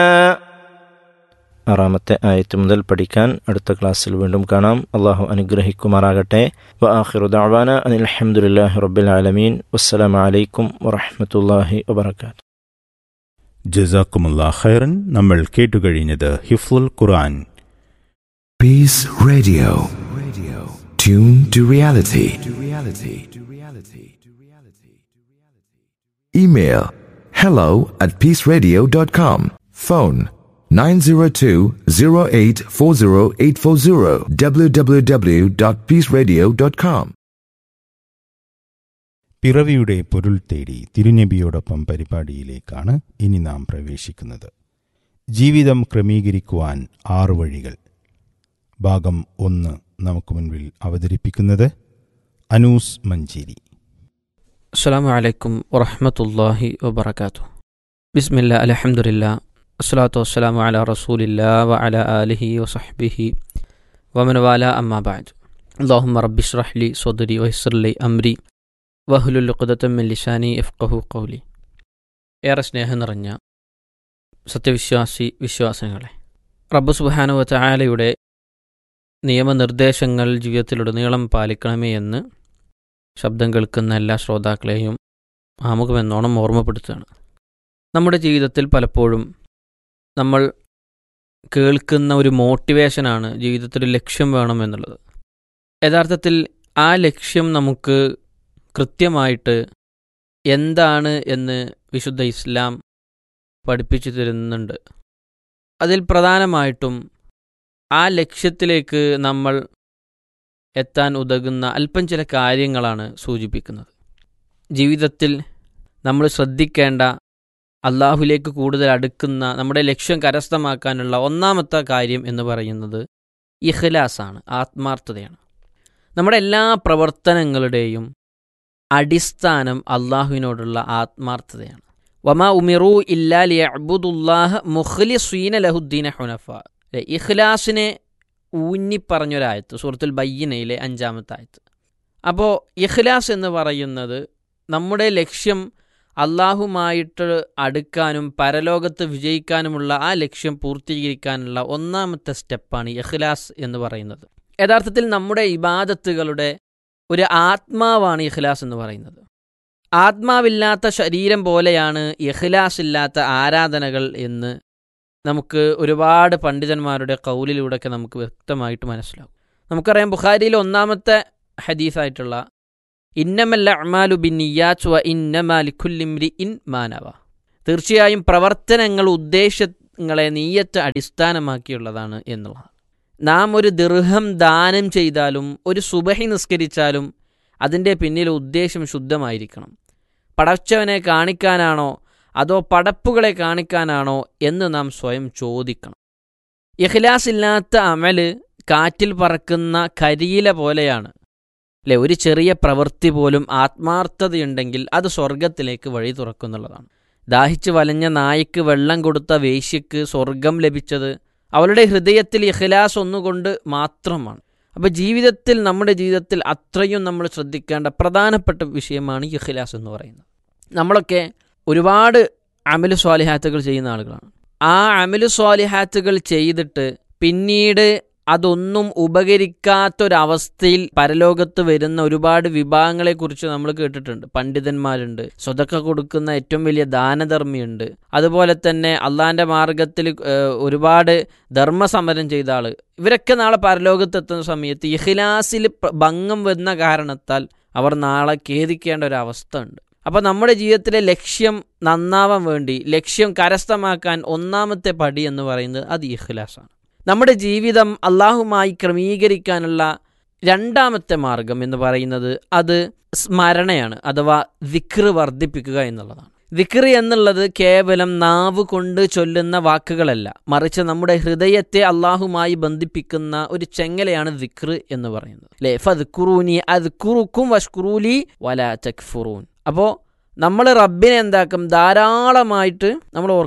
ആറാമത്തെ ആയത്ത് മുതൽ പഠിക്കാൻ അടുത്ത ക്ലാസ്സിൽ വീണ്ടും കാണാം അള്ളാഹു അനുഗ്രഹിക്കുമാറാകട്ടെ വ ആഖിറു ദഅവാന അനിൽ അൽഹംദുലില്ലാഹി റബ്ബിൽ ആലമീൻ വസ്സലാമു അലൈക്കും വറഹ്മത്തുള്ളാഹി വബറകാതുഹു ജസാക്കുമുല്ലാ ഖൈറൻ നമ്മൾ കേട്ടുകഴിഞ്ഞത് ഹിഫ്ലുൽ ഖുർആൻ Peace Radio. Radio. Tune to reality. To reality. To reality. To reality. Email hello at peaceradio.com. Phone 902-0840840 www.peaceradio.com. പിറവിയുടെ പൊരുൾ തേടി തിരുനബിയോടൊപ്പം പരിപാടിയിലേക്കാണ് ഇനി നാം പ്രവേശിക്കുന്നത് ജീവിതം ക്രമീകരിക്കുവാൻ ആറു വഴികൾ ഭാഗം ഒന്ന് നമുക്ക് മുൻപിൽ അവതരിപ്പിക്കുന്നത് അനൂസ് മഞ്ചേരി അസ്സാം വലൈക്കും വറഹമത്തല്ലാഹി വബർക്കാത്തു ബിസ്മില്ല അലഹമുല്ല അസ്സലാത്തു വസ്സലാമു അല റസൂലില്ല വ അല ആലിഹി വസഹ്ബിഹി വമൻ വാല അമ്മാബാദ് അള്ളാഹുമ്മ റബ്ബിഷ്റഹ്ലി സൊദരി വഹിസ്ലി അംരി വഹുലുൽ ലിസാനി ഇഫ്ഖഹു കൗലി ഏറെ സ്നേഹം നിറഞ്ഞ സത്യവിശ്വാസി വിശ്വാസങ്ങളെ റബ്ബ് സുബാനുവ ചായാലയുടെ നിയമനിർദ്ദേശങ്ങൾ ജീവിതത്തിലുടനീളം പാലിക്കണമേ എന്ന് ശബ്ദം കേൾക്കുന്ന എല്ലാ ശ്രോതാക്കളെയും ആമുഖമെന്നോണം ഓർമ്മപ്പെടുത്തുകയാണ് നമ്മുടെ ജീവിതത്തിൽ പലപ്പോഴും നമ്മൾ കേൾക്കുന്ന ഒരു മോട്ടിവേഷനാണ് ജീവിതത്തിൽ ഒരു ലക്ഷ്യം വേണം എന്നുള്ളത് യഥാർത്ഥത്തിൽ ആ ലക്ഷ്യം നമുക്ക് കൃത്യമായിട്ട് എന്താണ് എന്ന് വിശുദ്ധ ഇസ്ലാം പഠിപ്പിച്ചു തരുന്നുണ്ട് അതിൽ പ്രധാനമായിട്ടും ആ ലക്ഷ്യത്തിലേക്ക് നമ്മൾ എത്താൻ ഉതകുന്ന അല്പം ചില കാര്യങ്ങളാണ് സൂചിപ്പിക്കുന്നത് ജീവിതത്തിൽ നമ്മൾ ശ്രദ്ധിക്കേണ്ട അള്ളാഹുലേക്ക് കൂടുതൽ അടുക്കുന്ന നമ്മുടെ ലക്ഷ്യം കരസ്ഥമാക്കാനുള്ള ഒന്നാമത്തെ കാര്യം എന്ന് പറയുന്നത് ഇഖ്ലാസാണ് ആത്മാർത്ഥതയാണ് നമ്മുടെ എല്ലാ പ്രവർത്തനങ്ങളുടെയും അടിസ്ഥാനം അള്ളാഹുവിനോടുള്ള ആത്മാർത്ഥതയാണ് വമാ ഉമിറു ഇല്ലാ ലിയഅ്ബുദുല്ലാഹ മുഖ്ലിസീന ലഹുദ്ദീന ഹുനഫ അല്ലേ? ഇഖ്ലാസിനെ ഊന്നിപ്പറഞ്ഞൊരായത്ത് സൂറത്തുൽ ബയ്യനയിലെ അഞ്ചാമത്തെ ആയത്ത് അപ്പോൾ ഇഖ്ലാസ് എന്ന് പറയുന്നത് നമ്മുടെ ലക്ഷ്യം അള്ളാഹുമായിട്ട് അടുക്കാനും പരലോകത്ത് വിജയിക്കാനുമുള്ള ആ ലക്ഷ്യം പൂർത്തീകരിക്കാനുള്ള ഒന്നാമത്തെ സ്റ്റെപ്പാണ് ഇഖ്ലാസ് എന്ന് പറയുന്നത് യഥാർത്ഥത്തിൽ നമ്മുടെ ഇബാദത്തുകളുടെ ഒരു ആത്മാവാണ് ഇഖ്ലാസ് എന്ന് പറയുന്നത് ആത്മാവില്ലാത്ത ശരീരം പോലെയാണ് ഇഖ്ലാസ് ഇല്ലാത്ത ആരാധനകൾ എന്ന് നമുക്ക് ഒരുപാട് പണ്ഡിതന്മാരുടെ കൗലിലൂടെയൊക്കെ നമുക്ക് വ്യക്തമായിട്ട് മനസ്സിലാവും നമുക്കറിയാം ബുഖാരിയിലെ ഒന്നാമത്തെ ഹദീസായിട്ടുള്ള ഇന്നമല്ല അമാലു ബിൻ നിയാച്ച് വ ഇന്നമാലിഖുല്ലിംരി ഇൻ മാനവ തീർച്ചയായും പ്രവർത്തനങ്ങൾ ഉദ്ദേശങ്ങളെ നീയത്ത് അടിസ്ഥാനമാക്കിയുള്ളതാണ് എന്നുള്ളതാണ് നാം ഒരു ദീർഘം ദാനം ചെയ്താലും ഒരു സുബഹി നിസ്കരിച്ചാലും അതിൻ്റെ പിന്നിൽ ഉദ്ദേശം ശുദ്ധമായിരിക്കണം പടച്ചവനെ കാണിക്കാനാണോ അതോ പടപ്പുകളെ കാണിക്കാനാണോ എന്ന് നാം സ്വയം ചോദിക്കണം ഇഖ്ലാസ് ഇല്ലാത്ത അമല് കാറ്റിൽ പറക്കുന്ന കരിയില പോലെയാണ് അല്ലെ ഒരു ചെറിയ പ്രവൃത്തി പോലും ആത്മാർത്ഥതയുണ്ടെങ്കിൽ അത് സ്വർഗത്തിലേക്ക് വഴി തുറക്കുന്നുള്ളതാണ് ദാഹിച്ച് വലഞ്ഞ നായ്ക്ക് വെള്ളം കൊടുത്ത വേശ്യക്ക് സ്വർഗം ലഭിച്ചത് അവളുടെ ഹൃദയത്തിൽ ഇഖ്ലാസ് ഒന്നുകൊണ്ട് മാത്രമാണ് അപ്പോൾ ജീവിതത്തിൽ നമ്മുടെ ജീവിതത്തിൽ അത്രയും നമ്മൾ ശ്രദ്ധിക്കേണ്ട പ്രധാനപ്പെട്ട വിഷയമാണ് ഇഖ്ലാസ് എന്ന് പറയുന്നത് നമ്മളൊക്കെ ഒരുപാട് അമലു സ്വാലിഹാത്തുകൾ ചെയ്യുന്ന ആളുകളാണ് ആ അമലു സ്വാലിഹാത്തുകൾ ചെയ്തിട്ട് പിന്നീട് അതൊന്നും ഉപകരിക്കാത്തൊരവസ്ഥയിൽ പരലോകത്ത് വരുന്ന ഒരുപാട് വിഭാഗങ്ങളെക്കുറിച്ച് നമ്മൾ കേട്ടിട്ടുണ്ട് പണ്ഡിതന്മാരുണ്ട് സ്വതക്ക കൊടുക്കുന്ന ഏറ്റവും വലിയ ദാനധർമ്മിയുണ്ട് അതുപോലെ തന്നെ അള്ളാന്റെ മാർഗത്തിൽ ഏഹ്, ഒരുപാട് ധർമ്മസമരം ചെയ്ത ആള് ഇവരൊക്കെ നാളെ പരലോകത്ത് എത്തുന്ന സമയത്ത് ഇഖ്ലാസിൽ പ- ഭംഗം വന്ന കാരണത്താൽ അവർ നാളെ ഖേദിക്കേണ്ട ഒരു അവസ്ഥ ഉണ്ട് അപ്പോൾ നമ്മുടെ ജീവിതത്തിലെ ലക്ഷ്യം നന്നാവാൻ വേണ്ടി ലക്ഷ്യം കരസ്ഥമാക്കാൻ ഒന്നാമത്തെ പടി എന്ന് പറയുന്നത് അത് ഇഖ്ലാസാണ് നമ്മുടെ ജീവിതം അള്ളാഹുമായി ക്രമീകരിക്കാനുള്ള രണ്ടാമത്തെ മാർഗം എന്ന് പറയുന്നത് അത് സ്മരണയാണ് അഥവാ ദിക്ർ വർദ്ധിപ്പിക്കുക എന്നുള്ളതാണ് ദിക്ർ എന്നുള്ളത് കേവലം നാവ് കൊണ്ട് ചൊല്ലുന്ന വാക്കുകളല്ല മറിച്ച് നമ്മുടെ ഹൃദയത്തെ അള്ളാഹുമായി ബന്ധിപ്പിക്കുന്ന ഒരു ചെങ്ങലയാണ് ദിക്ർ എന്ന് പറയുന്നത് അല്ലേ ഫദ്ഖുറൂനി അദ്ഖുറുക്കും വഷ്കുറൂലി വല തക്ഫുറൂൻ അപ്പോൾ നമ്മൾ റബ്ബിനെ എന്താക്കും ധാരാളമായിട്ട് നമ്മൾ ഓർക്കണം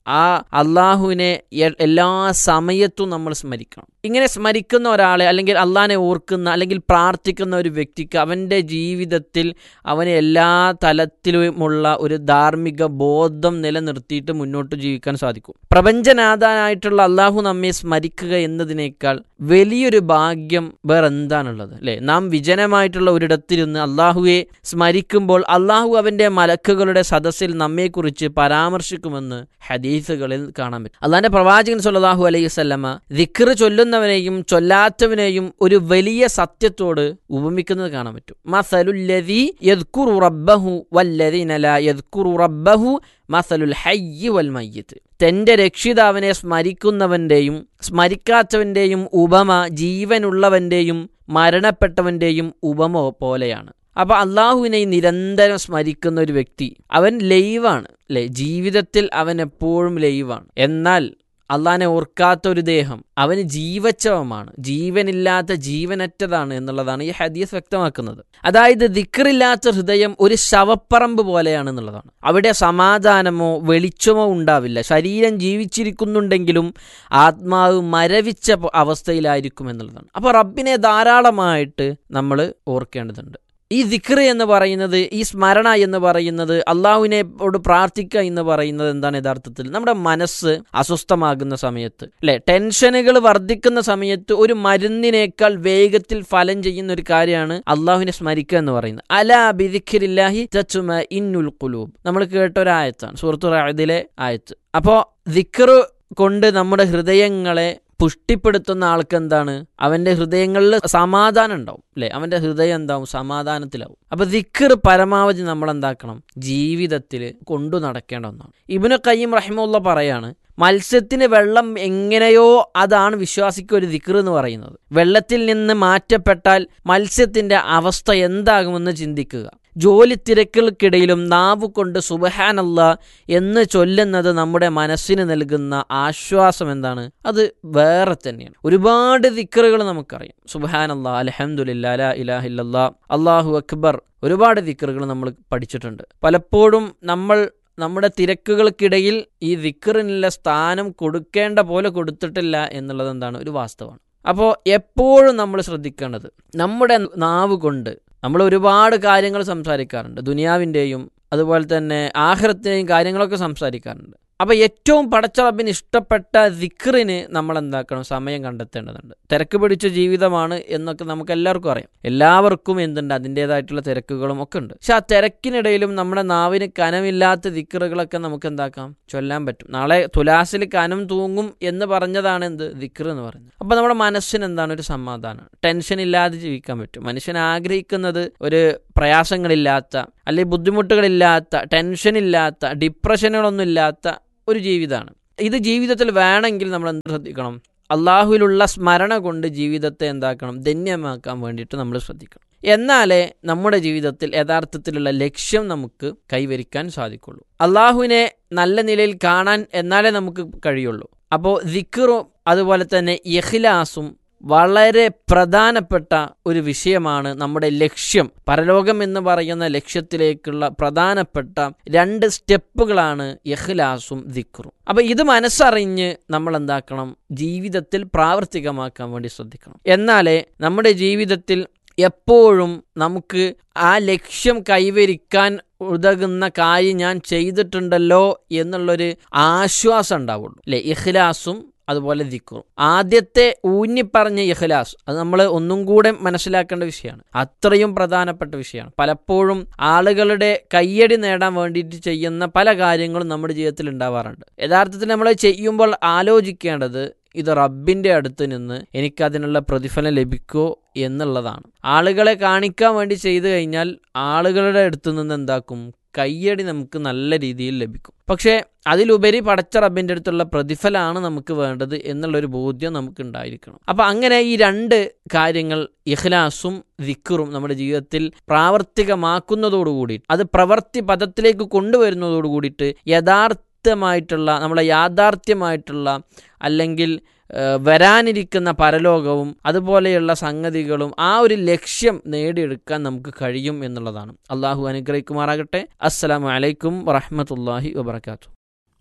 ആ അള്ളാഹുവിനെ എ- എല്ലാ സമയത്തും നമ്മൾ സ്മരിക്കണം ഇങ്ങനെ സ്മരിക്കുന്ന ഒരാളെ അല്ലെങ്കിൽ അള്ളാഹിനെ ഓർക്കുന്ന അല്ലെങ്കിൽ പ്രാർത്ഥിക്കുന്ന ഒരു വ്യക്തിക്ക് അവൻ്റെ ജീവിതത്തിൽ അവന് എല്ലാ തലത്തിലുമുള്ള ഒരു ധാർമ്മിക ബോധം നിലനിർത്തിയിട്ട് മുന്നോട്ട് ജീവിക്കാൻ സാധിക്കും പ്രപഞ്ചനാഥാനായിട്ടുള്ള അള്ളാഹു നമ്മെ സ്മരിക്കുക എന്നതിനേക്കാൾ വലിയൊരു ഭാഗ്യം വേറെ എന്താണുള്ളത് അല്ലേ നാം വിജനമായിട്ടുള്ള ഒരിടത്തിരുന്ന് അള്ളാഹുവെ സ്മരിക്കുമ്പോൾ അള്ളാഹു അവൻ്റെ മലക്കുകളുടെ സദസ്സിൽ നമ്മെക്കുറിച്ച് പരാമർശിക്കുമെന്ന് ഹദീസുകളിൽ കാണാൻ പറ്റും അള്ളാഹിന്റെ പ്രവാചകൻ സല്ലല്ലാഹു അലൈഹി വസല്ലമ ദിക്ർ ചൊല്ലുന്നവനെയും ചൊല്ലാത്തവനെയും ഒരു വലിയ സത്യത്തോട് ഉപമിക്കുന്നത് കാണാൻ പറ്റും മസലുല്ലദീ യദ്കുറു റബ്ബഹു വല്ലദീന ലാ യദ്കുറു റബ്ബഹു മസലുൽ ഹയ്യി വൽ മയ്യിത്ത് തന്റെ രക്ഷിതാവിനെ സ്മരിക്കുന്നവന്റെയും സ്മരിക്കാത്തവന്റെയും ഉപമ ജീവനുള്ളവന്റെയും മരണപ്പെട്ടവന്റെയും ഉപമ പോലെയാണ് അപ്പൊ അള്ളാഹുവിനെ നിരന്തരം സ്മരിക്കുന്ന ഒരു വ്യക്തി അവൻ ലൈവാണ് അല്ലെ ജീവിതത്തിൽ അവൻ എപ്പോഴും ലൈവാണ് എന്നാൽ അള്ളാഹിനെ ഓർക്കാത്ത ഒരു ദേഹം അവന് ജീവച്ചവമാണ് ജീവനില്ലാത്ത ജീവനറ്റതാണ് എന്നുള്ളതാണ് ഈ ഹദീസ് വ്യക്തമാക്കുന്നത് അതായത് ദിക്കറില്ലാത്ത ഹൃദയം ഒരു ശവപ്പറമ്പ് പോലെയാണ് എന്നുള്ളതാണ് അവിടെ സമാധാനമോ വെളിച്ചമോ ഉണ്ടാവില്ല ശരീരം ജീവിച്ചിരിക്കുന്നുണ്ടെങ്കിലും ആത്മാവ് മരവിച്ച പ- അവസ്ഥയിലായിരിക്കും എന്നുള്ളതാണ് അപ്പോൾ റബ്ബിനെ ധാരാളമായിട്ട് നമ്മൾ ഓർക്കേണ്ടതുണ്ട് ഈ ദിക്ർ എന്ന് പറയുന്നത് ഈ സ്മരണ എന്ന് പറയുന്നത് അള്ളാഹുവിനെയോട് പ്രാർത്ഥിക്കുക എന്ന് പറയുന്നത് എന്താണ് യഥാർത്ഥത്തിൽ നമ്മുടെ മനസ്സ് അസ്വസ്ഥമാകുന്ന സമയത്ത് അല്ലെ ടെൻഷനുകൾ വർദ്ധിക്കുന്ന സമയത്ത് ഒരു മരുന്നിനേക്കാൾ വേഗത്തിൽ ഫലം ചെയ്യുന്ന ഒരു കാര്യമാണ് അള്ളാഹുവിനെ സ്മരിക്കുക എന്ന് പറയുന്നത് അലാ ബിദിഖിരില്ലാഹി തച്ചുമ ഇന്നുൽ കുലൂബ് നമ്മൾ കേട്ട ഒരു ആയത്താണ് സുഹൃത്തു റായതിലെ ആയത്ത് അപ്പോൾ ദിക്ർ കൊണ്ട് നമ്മുടെ ഹൃദയങ്ങളെ പുഷ്ടിപ്പെടുത്തുന്ന ആൾക്ക് എന്താണ് അവന്റെ ഹൃദയങ്ങളിൽ സമാധാനം ഉണ്ടാവും അല്ലെ അവന്റെ ഹൃദയം എന്താവും സമാധാനത്തിലാവും അപ്പൊ ദിക്കർ പരമാവധി നമ്മൾ എന്താക്കണം ജീവിതത്തിൽ കൊണ്ടു നടക്കേണ്ട ഒന്നാണ് ഇബിന് കയ്യം റഹിമുള്ള പറയാണ് മത്സ്യത്തിന് വെള്ളം എങ്ങനെയോ അതാണ് വിശ്വാസിക്ക് ഒരു ദിക്ർ എന്ന് പറയുന്നത് വെള്ളത്തിൽ നിന്ന് മാറ്റപ്പെട്ടാൽ മത്സ്യത്തിന്റെ അവസ്ഥ എന്താകുമെന്ന് ചിന്തിക്കുക ജോലി തിരക്കുകൾക്കിടയിലും നാവ് കൊണ്ട് സുബഹാനല്ല എന്ന് ചൊല്ലുന്നത് നമ്മുടെ മനസ്സിന് നൽകുന്ന ആശ്വാസം എന്താണ് അത് വേറെ തന്നെയാണ് ഒരുപാട് ദിക്കറുകൾ നമുക്കറിയാം സുബഹാനല്ല അലഹമുല്ല അല ഇലാഹില്ല അള്ളാഹു അക്ബർ ഒരുപാട് ദിക്കറുകൾ നമ്മൾ പഠിച്ചിട്ടുണ്ട് പലപ്പോഴും നമ്മൾ നമ്മുടെ തിരക്കുകൾക്കിടയിൽ ഈ ദിക്കറിനുള്ള സ്ഥാനം കൊടുക്കേണ്ട പോലെ കൊടുത്തിട്ടില്ല എന്നുള്ളത് എന്താണ് ഒരു വാസ്തവമാണ് അപ്പോൾ എപ്പോഴും നമ്മൾ ശ്രദ്ധിക്കേണ്ടത് നമ്മുടെ നാവ് കൊണ്ട് നമ്മൾ ഒരുപാട് കാര്യങ്ങൾ സംസാരിക്കാറുണ്ട് ദുനിയാവിൻ്റെയും അതുപോലെ തന്നെ ആഹ്റത്തിൻ്റെയും കാര്യങ്ങളൊക്കെ സംസാരിക്കാറുണ്ട് അപ്പോൾ ഏറ്റവും പടച്ചറബിന് ഇഷ്ടപ്പെട്ട ദിക്റിന് നമ്മൾ എന്താക്കണം സമയം കണ്ടെത്തേണ്ടതുണ്ട് തിരക്ക് പിടിച്ച ജീവിതമാണ് എന്നൊക്കെ നമുക്ക് എല്ലാവർക്കും അറിയാം എല്ലാവർക്കും എന്തുണ്ട് അതിൻ്റെതായിട്ടുള്ള തിരക്കുകളും ഒക്കെ ഉണ്ട് പക്ഷെ ആ തിരക്കിനിടയിലും നമ്മുടെ നാവിന് കനമില്ലാത്ത ദിക്റുകളൊക്കെ നമുക്ക് എന്താക്കാം ചൊല്ലാൻ പറ്റും നാളെ തുലാസിൽ കനം തൂങ്ങും എന്ന് പറഞ്ഞതാണ് എന്ത് ദിക്ർ എന്ന് പറയുന്നത് അപ്പോൾ നമ്മുടെ മനസ്സിന് എന്താണ് ഒരു സമാധാനം ടെൻഷൻ ഇല്ലാതെ ജീവിക്കാൻ പറ്റും മനുഷ്യൻ ആഗ്രഹിക്കുന്നത് ഒരു പ്രയാസങ്ങളില്ലാത്ത അല്ലെങ്കിൽ ബുദ്ധിമുട്ടുകളില്ലാത്ത ടെൻഷൻ ഇല്ലാത്ത ഡിപ്രഷനുകളൊന്നും ഇല്ലാത്ത ഒരു ജീവിതമാണ് ഇത് ജീവിതത്തിൽ വേണമെങ്കിൽ നമ്മൾ എന്ത് ശ്രദ്ധിക്കണം അള്ളാഹുവിലുള്ള സ്മരണ കൊണ്ട് ജീവിതത്തെ എന്താക്കണം ധന്യമാക്കാൻ വേണ്ടിയിട്ട് നമ്മൾ ശ്രദ്ധിക്കണം എന്നാലേ നമ്മുടെ ജീവിതത്തിൽ യഥാർത്ഥത്തിലുള്ള ലക്ഷ്യം നമുക്ക് കൈവരിക്കാൻ സാധിക്കുള്ളൂ അള്ളാഹുവിനെ നല്ല നിലയിൽ കാണാൻ എന്നാലേ നമുക്ക് കഴിയുള്ളൂ അപ്പോൾ ദിക്കറും അതുപോലെ തന്നെ യഹിലാസും വളരെ പ്രധാനപ്പെട്ട ഒരു വിഷയമാണ് നമ്മുടെ ലക്ഷ്യം പരലോകം എന്ന് പറയുന്ന ലക്ഷ്യത്തിലേക്കുള്ള പ്രധാനപ്പെട്ട രണ്ട് സ്റ്റെപ്പുകളാണ് യഹ്ലാസും ദിക്റും അപ്പൊ ഇത് മനസ്സറിഞ്ഞ് നമ്മൾ എന്താക്കണം ജീവിതത്തിൽ പ്രാവർത്തികമാക്കാൻ വേണ്ടി ശ്രദ്ധിക്കണം എന്നാലേ നമ്മുടെ ജീവിതത്തിൽ എപ്പോഴും നമുക്ക് ആ ലക്ഷ്യം കൈവരിക്കാൻ ഉതകുന്ന കാര്യം ഞാൻ ചെയ്തിട്ടുണ്ടല്ലോ എന്നുള്ളൊരു ആശ്വാസം ഉണ്ടാവുള്ളൂ അല്ലെ ഇഖ്ലാസും അതുപോലെ ദിക്റും ആദ്യത്തെ ഊന്നിപ്പറഞ്ഞ ഇഖ്ലാസ് അത് നമ്മൾ ഒന്നും കൂടെ മനസ്സിലാക്കേണ്ട വിഷയമാണ് അത്രയും പ്രധാനപ്പെട്ട വിഷയമാണ് പലപ്പോഴും ആളുകളുടെ കയ്യടി നേടാൻ വേണ്ടിയിട്ട് ചെയ്യുന്ന പല കാര്യങ്ങളും നമ്മുടെ ജീവിതത്തിൽ ഉണ്ടാവാറുണ്ട് യഥാർത്ഥത്തിൽ നമ്മൾ ചെയ്യുമ്പോൾ ആലോചിക്കേണ്ടത് ഇത് റബ്ബിന്റെ അടുത്ത് നിന്ന് എനിക്കതിനുള്ള പ്രതിഫലം ലഭിക്കുമോ എന്നുള്ളതാണ് ആളുകളെ കാണിക്കാൻ വേണ്ടി ചെയ്തു കഴിഞ്ഞാൽ ആളുകളുടെ അടുത്ത് നിന്ന് എന്താക്കും കയ്യടി നമുക്ക് നല്ല രീതിയിൽ ലഭിക്കും പക്ഷേ അതിലുപരി പടച്ച റബ്ബിൻ്റെ അടുത്തുള്ള പ്രതിഫലമാണ് നമുക്ക് വേണ്ടത് എന്നുള്ളൊരു ബോധ്യം നമുക്ക് ഉണ്ടായിരിക്കണം അപ്പം അങ്ങനെ ഈ രണ്ട് കാര്യങ്ങൾ ഇഖ്ലാസും ദിക്കറും നമ്മുടെ ജീവിതത്തിൽ പ്രാവർത്തികമാക്കുന്നതോടുകൂടി അത് പ്രവർത്തി പദത്തിലേക്ക് കൊണ്ടുവരുന്നതോടു കൂടിയിട്ട് യഥാർത്ഥമായിട്ടുള്ള നമ്മുടെ യാഥാർത്ഥ്യമായിട്ടുള്ള അല്ലെങ്കിൽ വരാനിരിക്കുന്ന പരലോകവും അതുപോലെയുള്ള സംഗതികളും ആ ഒരു ലക്ഷ്യം നേടിയെടുക്കാൻ നമുക്ക് കഴിയും എന്നുള്ളതാണ് അള്ളാഹു അനുഗ്രഹിക്കുമാറാകട്ടെ അസ്സലാമു അലൈക്കും വറഹമത്തല്ലാഹി വബർക്കാത്തു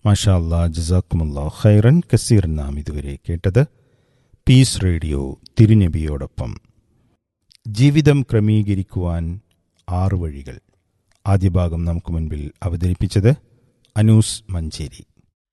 മാഷാ അല്ലാ ജസാക്കുമുല്ലാ ഖൈറൻ കസീർ നാം ഇതുവരെ കേട്ടത് പീസ് റേഡിയോ തിരുനബിയോടൊപ്പം ജീവിതം ക്രമീകരിക്കുവാൻ ആറ് വഴികൾ ആദ്യ ഭാഗം നമുക്ക് മുൻപിൽ അവതരിപ്പിച്ചത് അനൂസ് മഞ്ചേരി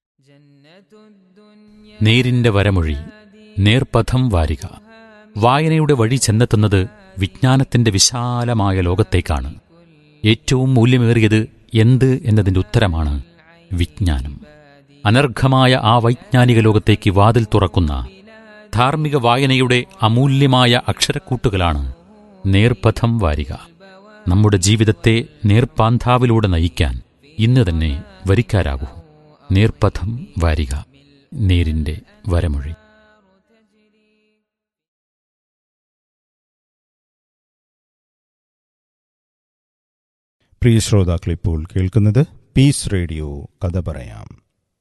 നേരിന്റെ വരമൊഴി നേർപഥം വാരിക വായനയുടെ വഴി ചെന്നെത്തുന്നത് വിജ്ഞാനത്തിന്റെ വിശാലമായ ലോകത്തേക്കാണ് ഏറ്റവും മൂല്യമേറിയത് എന്ത് എന്നതിന്റെ ഉത്തരമാണ് വിജ്ഞാനം അനർഘമായ ആ വൈജ്ഞാനിക ലോകത്തേക്ക് വാതിൽ തുറക്കുന്ന ധാർമ്മിക വായനയുടെ അമൂല്യമായ അക്ഷരക്കൂട്ടുകളാണ് നേർപഥം വാരിക നമ്മുടെ ജീവിതത്തെ നേർപ്പാന്താവിലൂടെ നയിക്കാൻ ഇന്ന് തന്നെ വരിക്കാരാകൂ നേർപഥം വാരിക നേരിന്റെ വരമൊഴി പ്രിയ ശ്രോതാക്കൾ ഇപ്പോൾ കേൾക്കുന്നത് പീസ് റേഡിയോ കഥ പറയാം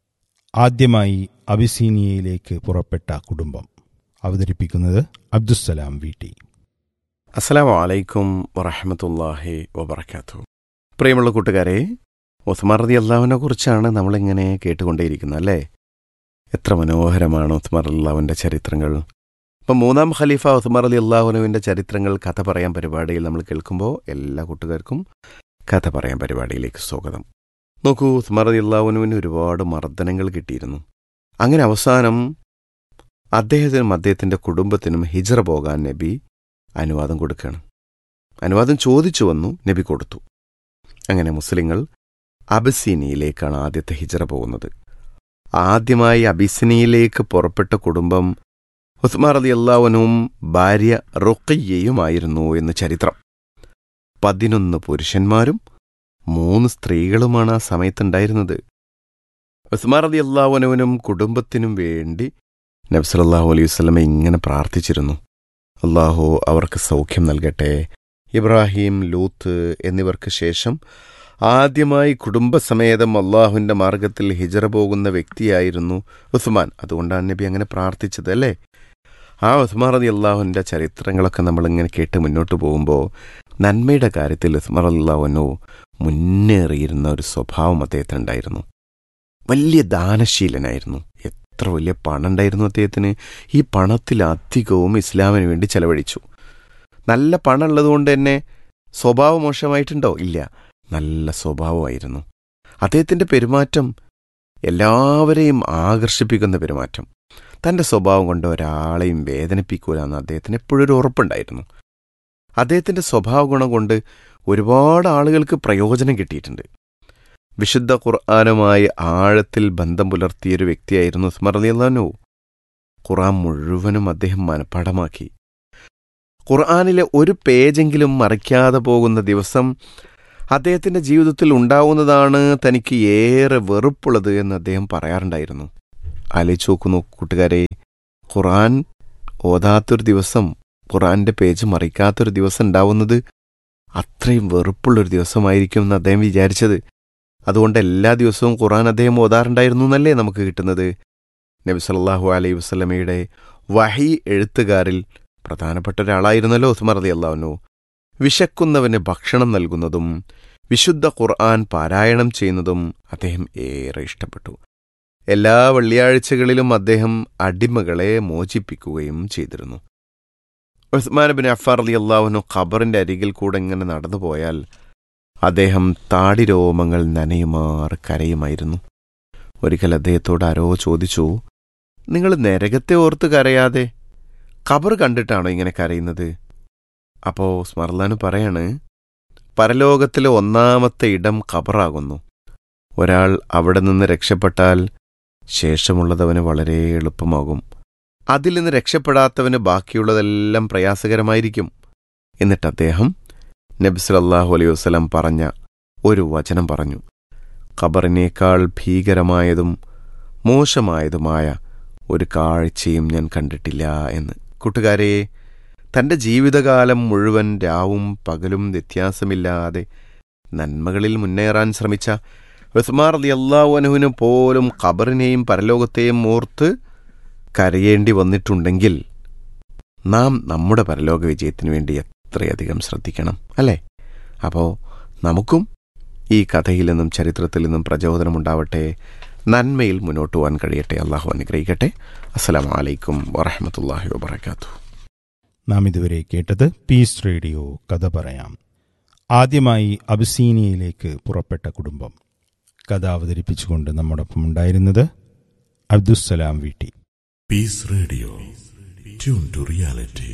ആദ്യമായി അബിസീനിയയിലേക്ക് പുറപ്പെട്ട കുടുംബം അവതരിപ്പിക്കുന്നത് അബ്ദുസ്സലാം വീട്ടി അസ്സലാമു അലൈക്കും വറഹമത്തല്ലാഹി വബർക്കാത്തു പ്രിയമുള്ള കൂട്ടുകാരെ ഉസ്മാർ റതി അള്ളാഹുവിനെ കുറിച്ചാണ് നമ്മളിങ്ങനെ കേട്ടുകൊണ്ടേയിരിക്കുന്നത് അല്ലേ എത്ര മനോഹരമാണ് ഉസ്മാർ അള്ളാഹുവിൻ്റെ ചരിത്രങ്ങൾ ഇപ്പം മൂന്നാം ഖലീഫ ഉസ്മാർ അലി അള്ളാഹുനുവിൻ്റെ ചരിത്രങ്ങൾ കഥ പറയാൻ പരിപാടിയിൽ നമ്മൾ കേൾക്കുമ്പോൾ എല്ലാ കൂട്ടുകാർക്കും കഥ പറയാൻ പരിപാടിയിലേക്ക് സ്വാഗതം നോക്കൂ ഉസ്മാർ അലി അള്ളാഹുനുവിന് ഒരുപാട് മർദ്ദനങ്ങൾ കിട്ടിയിരുന്നു അങ്ങനെ അവസാനം അദ്ദേഹത്തിനും അദ്ദേഹത്തിൻ്റെ കുടുംബത്തിനും ഹിജറ പോകാൻ നബി അനുവാദം കൊടുക്കുകയാണ് അനുവാദം ചോദിച്ചു വന്നു നബി കൊടുത്തു അങ്ങനെ മുസ്ലിങ്ങൾ അബസീനിയയിലേക്കാണ് ആദ്യത്തെ ഹിജറ പോകുന്നത് ആദ്യമായി അബിസിനിയിലേക്ക് പുറപ്പെട്ട കുടുംബം ഉസ്മാർ അലി അള്ളാവനും ഭാര്യ റുക്കയ്യയുമായിരുന്നു എന്ന് ചരിത്രം പതിനൊന്ന് പുരുഷന്മാരും മൂന്ന് സ്ത്രീകളുമാണ് ആ സമയത്തുണ്ടായിരുന്നത് ഉസ്മാർ അലി അള്ളാവനുവിനും കുടുംബത്തിനും വേണ്ടി നബ്സലല്ലാഹു അലൈഹി വസ്ലമെ ഇങ്ങനെ പ്രാർത്ഥിച്ചിരുന്നു അള്ളാഹു അവർക്ക് സൗഖ്യം നൽകട്ടെ ഇബ്രാഹിം ലൂത്ത് എന്നിവർക്ക് ശേഷം ആദ്യമായി കുടുംബസമേതം അള്ളാഹുവിൻ്റെ മാർഗത്തിൽ ഹിജറ പോകുന്ന വ്യക്തിയായിരുന്നു ഉസ്മാൻ അതുകൊണ്ടാണ് നബി അങ്ങനെ പ്രാർത്ഥിച്ചത് അല്ലേ ആ ഉസ്മാൻ റതി അള്ളാഹുവിൻ്റെ ചരിത്രങ്ങളൊക്കെ നമ്മളിങ്ങനെ കേട്ട് മുന്നോട്ട് പോകുമ്പോൾ നന്മയുടെ കാര്യത്തിൽ ഉസ്മാർ അള്ളാഹുനോ മുന്നേറിയിരുന്ന ഒരു സ്വഭാവം അദ്ദേഹത്തിനുണ്ടായിരുന്നു വലിയ ദാനശീലനായിരുന്നു എത്ര വലിയ പണം ഉണ്ടായിരുന്നു അദ്ദേഹത്തിന് ഈ പണത്തിലധികവും ഇസ്ലാമിന് വേണ്ടി ചെലവഴിച്ചു നല്ല പണം ഉള്ളതുകൊണ്ട് തന്നെ സ്വഭാവം മോശമായിട്ടുണ്ടോ ഇല്ല നല്ല സ്വഭാവമായിരുന്നു അദ്ദേഹത്തിൻ്റെ പെരുമാറ്റം എല്ലാവരെയും ആകർഷിപ്പിക്കുന്ന പെരുമാറ്റം തൻ്റെ സ്വഭാവം കൊണ്ട് ഒരാളെയും വേദനിപ്പിക്കൂല എന്ന് അദ്ദേഹത്തിന് എപ്പോഴും ഒരു ഉറപ്പുണ്ടായിരുന്നു അദ്ദേഹത്തിൻ്റെ സ്വഭാവ ഗുണം കൊണ്ട് ഒരുപാട് ആളുകൾക്ക് പ്രയോജനം കിട്ടിയിട്ടുണ്ട് വിശുദ്ധ ഖുർആാനുമായി ആഴത്തിൽ ബന്ധം പുലർത്തിയൊരു വ്യക്തിയായിരുന്നു സ്മറലിയല്ലാനോ ഖുർആൻ മുഴുവനും അദ്ദേഹം മനഃപ്പാഠമാക്കി ഖുർആാനിലെ ഒരു പേജെങ്കിലും മറിക്കാതെ പോകുന്ന ദിവസം അദ്ദേഹത്തിൻ്റെ ജീവിതത്തിൽ ഉണ്ടാവുന്നതാണ് തനിക്ക് ഏറെ വെറുപ്പുള്ളത് എന്ന് അദ്ദേഹം പറയാറുണ്ടായിരുന്നു ആലോചിച്ച് നോക്കുന്നു കൂട്ടുകാരെ ഖുർആൻ ഓതാത്തൊരു ദിവസം ഖുർആന്റെ പേജ് മറിക്കാത്തൊരു ദിവസം ഉണ്ടാവുന്നത് അത്രയും വെറുപ്പുള്ളൊരു ദിവസമായിരിക്കും എന്ന് അദ്ദേഹം വിചാരിച്ചത് അതുകൊണ്ട് എല്ലാ ദിവസവും ഖുർആൻ അദ്ദേഹം ഓതാറുണ്ടായിരുന്നു എന്നല്ലേ നമുക്ക് കിട്ടുന്നത് നബി സല്ലാഹു അലൈഹി വസ്ലമയുടെ വഹി എഴുത്തുകാരിൽ പ്രധാനപ്പെട്ട ഒരാളായിരുന്നല്ലോ ഉസ്മാർ അലി അള്ളാഹുനു വിശക്കുന്നവന് ഭക്ഷണം നൽകുന്നതും വിശുദ്ധ ഖുർആൻ പാരായണം ചെയ്യുന്നതും അദ്ദേഹം ഏറെ ഇഷ്ടപ്പെട്ടു എല്ലാ വെള്ളിയാഴ്ചകളിലും അദ്ദേഹം അടിമകളെ മോചിപ്പിക്കുകയും ചെയ്തിരുന്നു ഉസ്മാൻ ബിൻ അഫാർ അലി അള്ളാഹുനു ഖബറിന്റെ അരികിൽ കൂടെ ഇങ്ങനെ നടന്നു പോയാൽ അദ്ദേഹം താടിരോമങ്ങൾ നനയുമാർ കരയുമായിരുന്നു ഒരിക്കൽ അദ്ദേഹത്തോട് ആരോ ചോദിച്ചു നിങ്ങൾ നരകത്തെ ഓർത്ത് കരയാതെ ഖബർ കണ്ടിട്ടാണോ ഇങ്ങനെ കരയുന്നത് അപ്പോ സ്മർലാന് പറയാണ് പരലോകത്തിലെ ഒന്നാമത്തെ ഇടം ഖബറാകുന്നു ഒരാൾ അവിടെ നിന്ന് രക്ഷപ്പെട്ടാൽ ശേഷമുള്ളതവന് വളരെ എളുപ്പമാകും അതിൽ നിന്ന് രക്ഷപ്പെടാത്തവന് ബാക്കിയുള്ളതെല്ലാം പ്രയാസകരമായിരിക്കും എന്നിട്ട് അദ്ദേഹം നബ്സലല്ലാഹു അലൈഹി വസ്ലം പറഞ്ഞ ഒരു വചനം പറഞ്ഞു ഖബറിനേക്കാൾ ഭീകരമായതും മോശമായതുമായ ഒരു കാഴ്ചയും ഞാൻ കണ്ടിട്ടില്ല എന്ന് കൂട്ടുകാരെ തൻ്റെ ജീവിതകാലം മുഴുവൻ രാവും പകലും വ്യത്യാസമില്ലാതെ നന്മകളിൽ മുന്നേറാൻ ശ്രമിച്ച ഉസ്മാർ അലി അള്ളാഹുനുവിന് പോലും ഖബറിനെയും പരലോകത്തെയും ഓർത്ത് കരയേണ്ടി വന്നിട്ടുണ്ടെങ്കിൽ നാം നമ്മുടെ പരലോക വിജയത്തിനു വേണ്ടി എത്രയധികം ശ്രദ്ധിക്കണം അല്ലേ അപ്പോൾ നമുക്കും ഈ കഥയിൽ നിന്നും ചരിത്രത്തിൽ നിന്നും പ്രചോദനമുണ്ടാവട്ടെ നന്മയിൽ മുന്നോട്ട് പോകാൻ കഴിയട്ടെ അള്ളാഹു അനുഗ്രഹിക്കട്ടെ അസ്സലാമു അലൈക്കും വറഹമത്തല്ലാഹി വബർക്കാത്തു നാം ഇതുവരെ കേട്ടത് പീസ് റേഡിയോ കഥ പറയാം ആദ്യമായി അബിസീനിയയിലേക്ക് പുറപ്പെട്ട കുടുംബം കഥ അവതരിപ്പിച്ചുകൊണ്ട് നമ്മോടൊപ്പം ഉണ്ടായിരുന്നത് അബ്ദുസ്സലാം വീട്ടി Peace Radio. Tune to reality.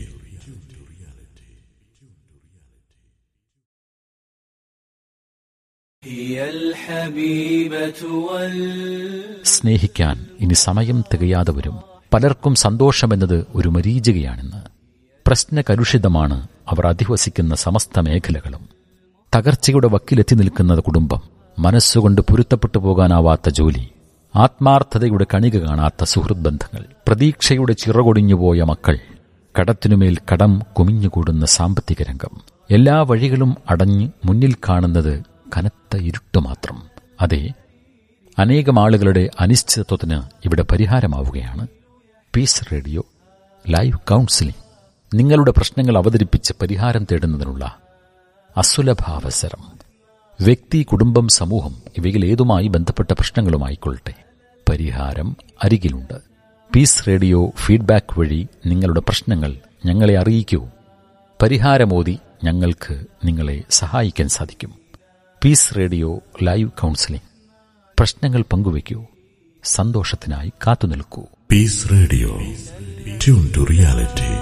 هي الحبيبة وال സ്നേഹിക്കാൻ ഇനി സമയം തികയാതെ വരും പലർക്കും സന്തോഷമെന്നത് ഒരു മരീചികയാണെന്ന് പ്രശ്നകലുഷിതമാണ് അവർ അധിവസിക്കുന്ന സമസ്ത മേഖലകളും തകർച്ചയുടെ വക്കിലെത്തി നിൽക്കുന്ന കുടുംബം മനസ്സുകൊണ്ട് പൊരുത്തപ്പെട്ടു പോകാനാവാത്ത ജോലി ആത്മാർത്ഥതയുടെ കണിക കാണാത്ത സുഹൃത് ബന്ധങ്ങൾ പ്രതീക്ഷയുടെ ചിറകൊടിഞ്ഞുപോയ മക്കൾ കടത്തിനുമേൽ കടം കുമിഞ്ഞുകൂടുന്ന സാമ്പത്തിക രംഗം എല്ലാ വഴികളും അടഞ്ഞ് മുന്നിൽ കാണുന്നത് കനത്ത ഇരുട്ട് മാത്രം അതെ അനേകം ആളുകളുടെ അനിശ്ചിതത്വത്തിന് ഇവിടെ പരിഹാരമാവുകയാണ് പീസ് റേഡിയോ ലൈവ് കൗൺസിലിംഗ് നിങ്ങളുടെ പ്രശ്നങ്ങൾ അവതരിപ്പിച്ച് പരിഹാരം തേടുന്നതിനുള്ള അസുലഭാവസരം വ്യക്തി കുടുംബം സമൂഹം ഇവയിൽ ഏതുമായി ബന്ധപ്പെട്ട പ്രശ്നങ്ങളുമായിക്കൊള്ളട്ടെ പരിഹാരം അരികിലുണ്ട് പീസ് റേഡിയോ ഫീഡ്ബാക്ക് വഴി നിങ്ങളുടെ പ്രശ്നങ്ങൾ ഞങ്ങളെ അറിയിക്കൂ പരിഹാരമോതി ഞങ്ങൾക്ക് നിങ്ങളെ സഹായിക്കാൻ സാധിക്കും പീസ് റേഡിയോ ലൈവ് കൗൺസിലിംഗ് പ്രശ്നങ്ങൾ പങ്കുവയ്ക്കൂ സന്തോഷത്തിനായി കാത്തുനിൽക്കൂ Peace Radio. Tune to reality.